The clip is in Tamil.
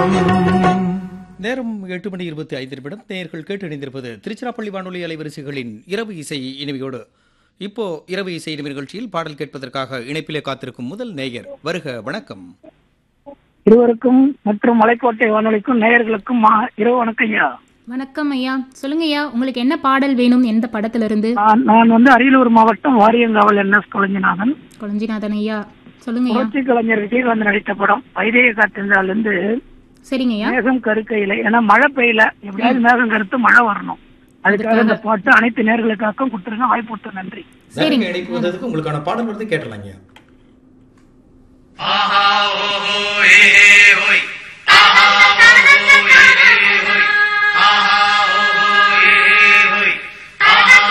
நேரம் எட்டு மணி இருபத்தி ஐந்து நிமிடம் நேயர்கள் கேட்டு இணைந்திருப்பது திருச்சிராப்பள்ளி வானொலி அலைவரிசைகளின் இரவு இசை இனிமையோடு இப்போ இரவு இசை இனிமை நிகழ்ச்சியில் பாடல் கேட்பதற்காக இணைப்பிலே காத்திருக்கும் முதல் நேயர் வருக வணக்கம் இருவருக்கும் மற்றும் மலைக்கோட்டை வானொலிக்கும் நேயர்களுக்கும் மா- இரவு வணக்கம் ஐயா வணக்கம் ஐயா சொல்லுங்க ஐயா உங்களுக்கு என்ன பாடல் வேணும் எந்த படத்துல இருந்து நான் நான் வந்து அரியலூர் மாவட்டம் வாரியங்காவல் என் எஸ் கொளஞ்சிநாதன் கொளஞ்சிநாதன் ஐயா சொல்லுங்க ஐயா புரட்சி கலைஞர் விஜயகாந்த் நடித்த படம் வைதேக காத்திருந்தால் இருந்து சரிங்க ஐயா மேகம் கருக்கையில ஏன்னா மழை பெய்யல எப்படியாவது மேகம் கருத்து மழை வரணும் அதுக்காக இந்த பாட்டு அனைத்து நேர்களுக்காகவும் கொடுத்துருங்க வாய்ப்பு நன்றி சரிங்க. இணைப்பு வந்ததுக்கு உங்களுக்கான பாடல் வந்து கேட்டலாங்க ஆஹா ஓஹோ ஏ